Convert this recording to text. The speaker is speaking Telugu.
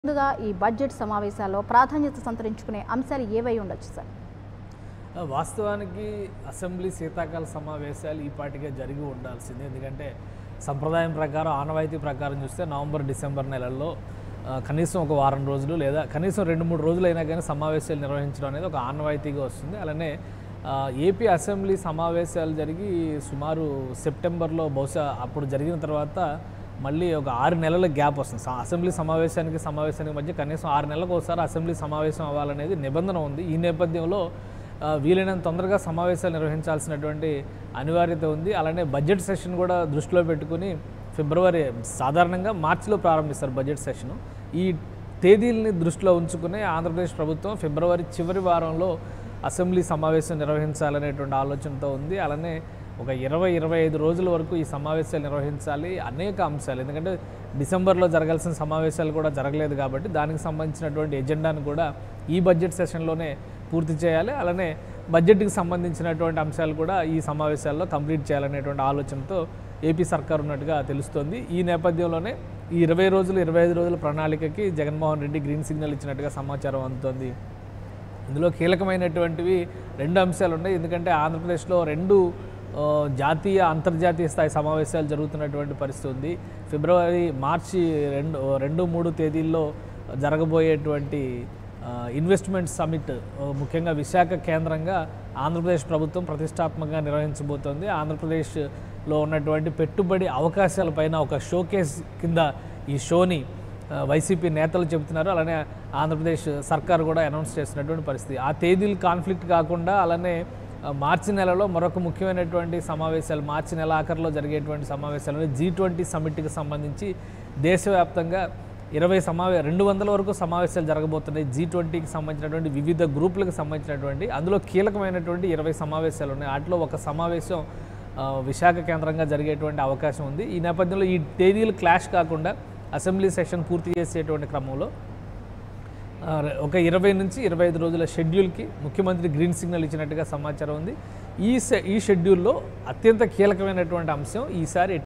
ముందుగా ఈ బడ్జెట్ సమావేశాల్లో ప్రాధాన్యత సంతరించుకునే అంశాలు ఏవై ఉండొచ్చు సార్ వాస్తవానికి అసెంబ్లీ శీతాకాల సమావేశాలు ఈ పాటిగా జరిగి ఉండాల్సిందే ఎందుకంటే సంప్రదాయం ప్రకారం ఆనవాయితీ ప్రకారం చూస్తే నవంబర్ డిసెంబర్ నెలల్లో ఆ, కనీసం ఒక వారం రోజులు లేదా కనీసం రెండు మూడు రోజులు అయినా కానీ సమావేశాలు నిర్వహించడం అనేది ఒక ఆనవాయితీగా వస్తుంది అలానే ఆ, ఏపీ అసెంబ్లీ సమావేశాలు జరిగి సుమారు సెప్టెంబర్లో బహుశా అప్పుడు జరిగిన తర్వాత మళ్ళీ ఒక ఆరు నెలల గ్యాప్ వస్తుంది స- అసెంబ్లీ సమావేశానికి సమావేశానికి మధ్య కనీసం ఆరు నెలలకు ఒకసారి అసెంబ్లీ సమావేశం అవ్వాలనేది నిబంధన ఉంది ఈ నేపథ్యంలో ఆ, వీలైనంత తొందరగా సమావేశాలు నిర్వహించాల్సినటువంటి అనివార్యత ఉంది అలానే బడ్జెట్ సెషన్ కూడా దృష్టిలో పెట్టుకుని ఫిబ్రవరి సాధారణంగా మార్చిలో ప్రారంభిస్తారు బడ్జెట్ సెషను ఈ తేదీల్ని దృష్టిలో ఉంచుకుని ఆంధ్రప్రదేశ్ ప్రభుత్వం ఫిబ్రవరి చివరి వారంలో అసెంబ్లీ సమావేశం నిర్వహించాలనేటువంటి ఆలోచనతో ఉంది అలానే ఒక ఇరవై ఇరవై ఐదు రోజుల వరకు ఈ సమావేశాలు నిర్వహించాలి అనేక అంశాలు ఎందుకంటే డిసెంబర్లో జరగాల్సిన సమావేశాలు కూడా జరగలేదు కాబట్టి దానికి సంబంధించినటువంటి ఎజెండాను కూడా ఈ బడ్జెట్ సెషన్లోనే పూర్తి చేయాలి అలానే బడ్జెట్కి సంబంధించినటువంటి అంశాలు కూడా ఈ సమావేశాల్లో కంప్లీట్ చేయాలనేటువంటి ఆలోచనతో ఏపీ సర్కార్ ఉన్నట్టుగా తెలుస్తోంది ఈ నేపథ్యంలోనే ఈ ఇరవై రోజులు ఇరవై ఐదు రోజుల ప్రణాళికకి జగన్మోహన్ రెడ్డి గ్రీన్ సిగ్నల్ ఇచ్చినట్టుగా సమాచారం అందుతోంది ఇందులో కీలకమైనటువంటివి రెండు అంశాలు ఉన్నాయి ఎందుకంటే ఆంధ్రప్రదేశ్లో రెండు ఆ, జాతీయ అంతర్జాతీయ స్థాయి సమావేశాలు జరుగుతున్నటువంటి పరిస్థితి ఉంది ఫిబ్రవరి మార్చి రెండు రెండు మూడు తేదీల్లో జరగబోయేటువంటి ఆ, ఇన్వెస్ట్మెంట్ సమిట్ ఆ, ముఖ్యంగా విశాఖ కేంద్రంగా ఆంధ్రప్రదేశ్ ప్రభుత్వం ప్రతిష్టాత్మకంగా నిర్వహించబోతోంది ఆంధ్రప్రదేశ్లో ఉన్నటువంటి పెట్టుబడి అవకాశాలపైన ఒక షోకేస్ కింద ఈ షోని ఆ, వైసీపీ నేతలు చెబుతున్నారు అలానే ఆంధ్రప్రదేశ్ సర్కార్ కూడా అనౌన్స్ చేస్తున్నటువంటి పరిస్థితి ఆ తేదీలు కాన్ఫ్లిక్ట్ కాకుండా అలానే ఆ, మార్చి నెలలో మరొక ముఖ్యమైనటువంటి సమావేశాలు మార్చి నెల ఆఖరిలో జరిగేటువంటి సమావేశాలు జీ ట్వంటీ సమ్మిట్కి సంబంధించి దేశవ్యాప్తంగా ఇరవై సమావే రెండు వందల వరకు సమావేశాలు జరగబోతున్నాయి జీ ట్వంటీకి సంబంధించినటువంటి వివిధ గ్రూపులకు సంబంధించినటువంటి అందులో కీలకమైనటువంటి ఇరవై సమావేశాలు ఉన్నాయి వాటిలో ఒక సమావేశం ఆ, విశాఖ కేంద్రంగా జరిగేటువంటి అవకాశం ఉంది ఈ నేపథ్యంలో ఈ తేదీలు క్లాష్ కాకుండా అసెంబ్లీ సెషన్ పూర్తి చేసేటువంటి క్రమంలో ఆ, ర- ఒక ఇరవై నుంచి ఇరవై ఐదు రోజుల షెడ్యూల్కి ముఖ్యమంత్రి గ్రీన్ సిగ్నల్ ఇచ్చినట్టుగా సమాచారం ఉంది ఈ సె ఈ షెడ్యూల్లో అత్యంత కీలకమైనటువంటి అంశం ఈసారి